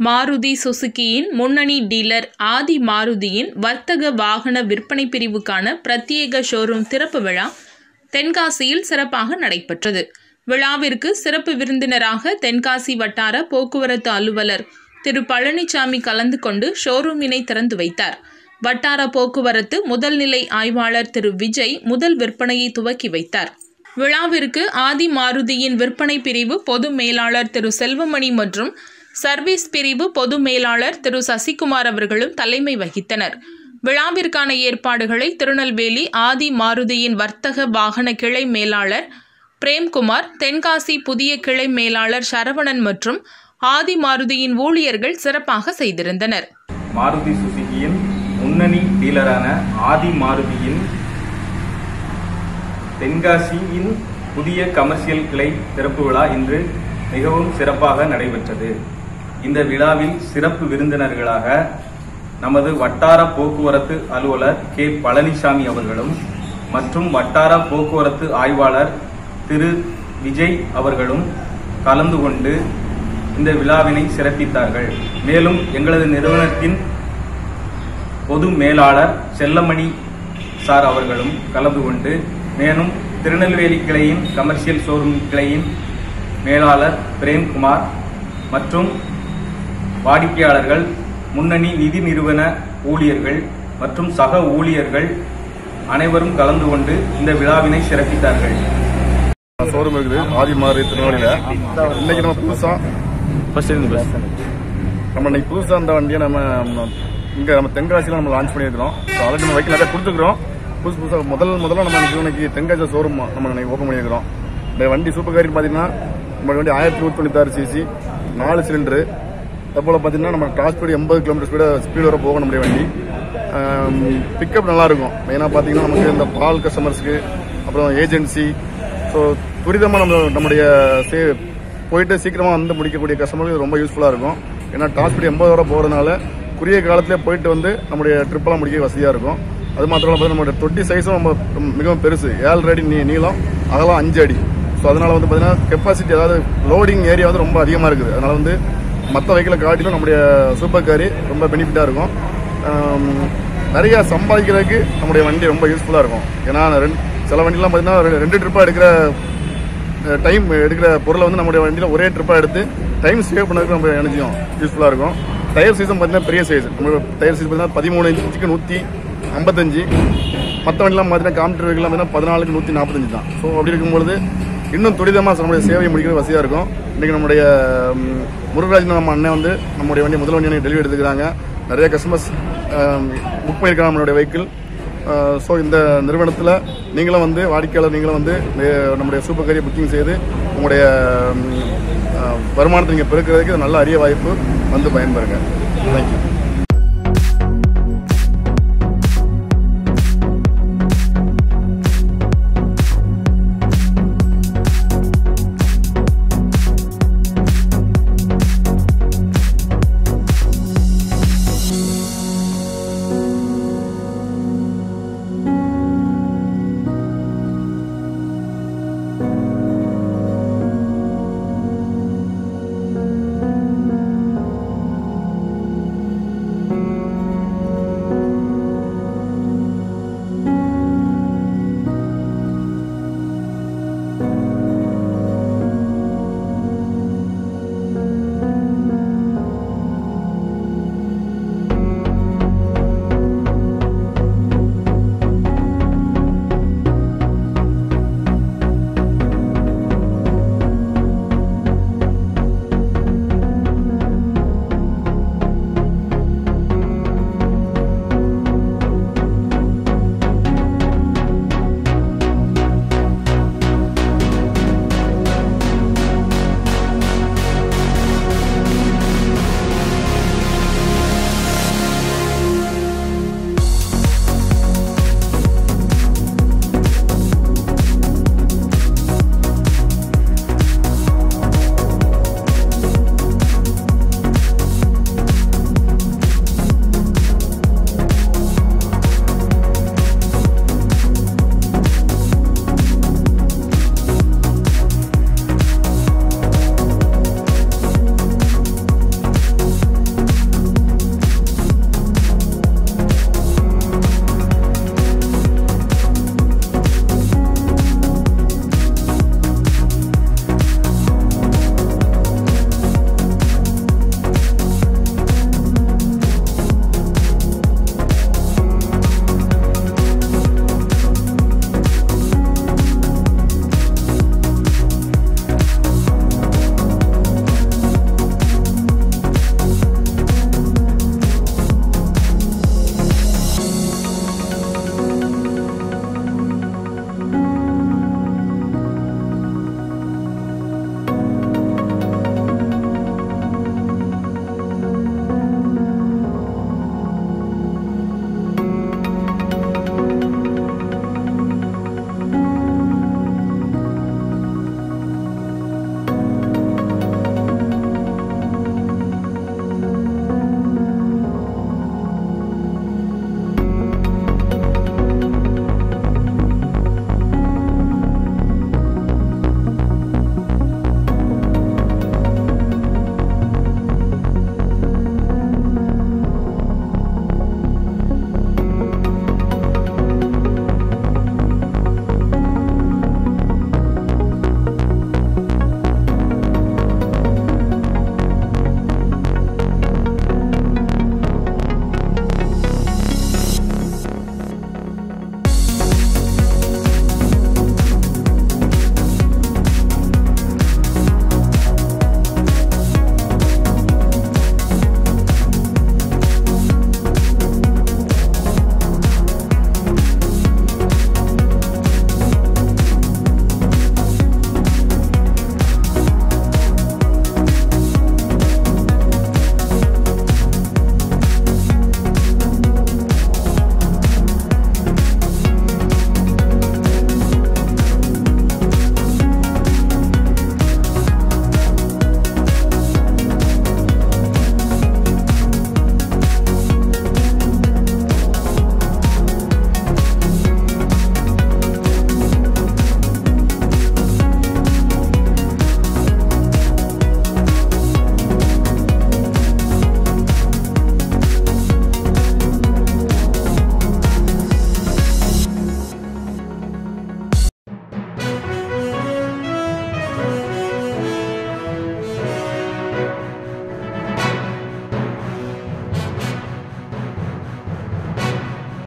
மாருதி சுசுகியின் முன்னணி டீலர் ஆதி மாருதியின் வர்த்தக வாகன விற்பனை பிரிவுக்கான பிரத்யேக ஷோரூம் திறப்பு விழா தென்காசியில் சிறப்பாக நடைபெற்றது விழாவிற்கு சிறப்பு விருந்தினராக தென்காசி வட்டார போக்குவரத்து அலுவலர் திரு பழனிசாமி கலந்து கொண்டு ஷோரூமினை திறந்து வைத்தார் வட்டார போக்குவரத்து முதல் நிலை ஆய்வாளர் திரு விஜய் முதல் விற்பனையை துவக்கி வைத்தார் விழாவிற்கு ஆதி மாருதியின் விற்பனை பிரிவு பொது மேலாளர் திரு செல்வமணி மற்றும் சர்வீஸ் பிரிவு பொது மேலாளர் திரு சசிகுமார் அவர்களும் தலைமை வகித்தனர் விழாவிற்கான ஏற்பாடுகளை திருநெல்வேலி ஆதி மாருதியின் வர்த்தக வாகன கிளை மேலாளர் பிரேம்குமார் தென்காசி புதிய கிளை மேலாளர் சரவணன் மற்றும் ஆதி மாருதியின் ஊழியர்கள் சிறப்பாக செய்திருந்தனர் மாருதி சுசுகியின் முன்னணி டீலரான ஆதி மாருதியின் தென்காசியின் புதிய கமர்ஷியல் கிளை திறப்பு விழா இன்று மிகவும் சிறப்பாக நடைபெற்றது இந்த விழாவில் சிறப்பு விருந்தினர்களாக நமது வட்டார போக்குவரத்து அலுவலர் கே பழனிசாமி அவர்களும் மற்றும் வட்டார போக்குவரத்து ஆய்வாளர் திரு விஜய் அவர்களும் கலந்து கொண்டு இந்த விழாவினை சிறப்பித்தார்கள் மேலும் எங்களது நிறுவனத்தின் பொது மேலாளர் செல்லமணி சார் அவர்களும் கலந்து கொண்டு மேலும் திருநெல்வேலி கிளையின் கமர்ஷியல் ஷோரூம் கிளையின் மேலாளர் பிரேம்குமார் மற்றும் வாடிக்கையாளர்கள் முன்னணி நிதி நிறுவன ஊழியர்கள் மற்றும் சக ஊழியர்கள் அனைவரும் கலந்து கொண்டு இந்த விழாவினை சிறப்பித்தார்கள் ஷோரூம் இருக்குது ஆதி மாறு திருநெல்வேலியில இன்னைக்கு நம்ம புதுசா நம்ம இன்னைக்கு புதுசா அந்த வண்டியை நம்ம நம்ம இங்க நம்ம தென்காசியில நம்ம லான்ச் பண்ணியிருக்கிறோம் ஆல்ரெடி நம்ம வைக்கல நிறைய கொடுத்துக்கிறோம் புதுசு புதுசாக முதல் முதல்ல நம்ம இன்னைக்கு இன்னைக்கு தென்காசி ஷோரூம் நம்ம இன்னைக்கு ஓப்பன் பண்ணியிருக்கிறோம் இந்த வண்டி சூப்பர் காரின்னு பார்த்தீங்கன்னா நம்ம வண்டி ஆயிரத்தி நூற்றி தொண்ணூத்தாறு சிசி நாலு சிலிண்டரு அதுபோல் பார்த்தீங்கன்னா நம்ம டாப் ஸ்பீடு எண்பது கிலோமீட்டர் ஸ்பீடு ஸ்பீடு வர போக நம்முடைய வண்டி பிக்கப் நல்லா இருக்கும் மெயினாக பார்த்தீங்கன்னா நமக்கு இந்த பால் கஸ்டமர்ஸ்க்கு அப்புறம் ஏஜென்சி ஸோ துரிதமாக நம்ம நம்முடைய சே போயிட்டு சீக்கிரமாக வந்து முடிக்கக்கூடிய கஸ்டமருக்கு இது ரொம்ப யூஸ்ஃபுல்லாக இருக்கும் ஏன்னா டாப் ஸ்பீடு எண்பது வரை போகிறதுனால குறுகிய காலத்திலே போயிட்டு வந்து நம்முடைய ட்ரிப்பெல்லாம் முடிக்க வசதியாக இருக்கும் அது மாத்திரம் இல்லாமல் நம்மளுடைய தொட்டி சைஸும் ரொம்ப மிகவும் பெருசு ஏழு அடி நீ நீளம் அகலம் அஞ்சு அடி ஸோ அதனால வந்து பார்த்தீங்கன்னா கெப்பாசிட்டி அதாவது லோடிங் ஏரியா வந்து ரொம்ப அதிகமாக இருக்குது அதனால வந்து மற்ற வெஹிக்கிளை காட்டிலும் நம்முடைய சூப்பர் காரி ரொம்ப பெனிஃபிட்டாக இருக்கும் ஆம், நிறைய சம்பாதிக்கிறதுக்கு நம்முடைய வண்டி ரொம்ப யூஸ்ஃபுல்லாக இருக்கும் ஏன்னா ரெண்டு சில வண்டிலாம் பார்த்தீங்கன்னா ரெண்டு- ரெண்டு ட்ரிப்பாக எடுக்கிற டைம் எடுக்கிற பொருளை வந்து நம்முடைய வண்டியில் ஒரே ட்ரிப்பாக எடுத்து டைம் சேவ் பண்ணதுக்கு நம்ம எனர்ஜியும் யூஸ்ஃபுல்லாக இருக்கும் டயர் சைஸும் பார்த்தீங்கன்னா பெரிய சைஸ் நம்ம டயர் சைஸ் பார்த்தீங்கன்னா பதிமூணு இன்ச்சுக்கு நூற்றி ஐம்பத்தஞ்சு மற்ற வண்டிலாம் பார்த்தீங்கன்னா காம்பீட்டர் வெஹிக்கிள் பார்த்தீங்கன்னா பதினாலுக்கு நூற்றி நாற்பத்தஞ்சு தான் ஸோ அப்படி இருக்கும்பொழுது இன்னும் துரிதமாக நம்முடைய சேவையை முடிக்கிறது வசதியாக இருக்கும் இன்றைக்கி நம்முடைய ம், முருகராஜன் நம்ம அண்ணன் வந்து நம்முடைய வண்டி முதல் வண்டி டெலிவரி எடுத்துக்கிறாங்க நிறைய கஸ்டமர்ஸ் புக் பண்ணியிருக்காங்க நம்மளுடைய வெஹிக்கிள் ஸோ இந்த நிறுவனத்தில் நீங்களும் வந்து வாடிக்கையாளர் நீங்களும் வந்து நே- நம்முடைய சூப்பர் கரியை புக்கிங் செய்து உங்களுடைய ம், அஹ், வருமானத்தை நீங்கள் பெருக்கிறதுக்கு இது நல்ல அரிய வாய்ப்பு வந்து பயன்பெறுங்க தேங்க்யூ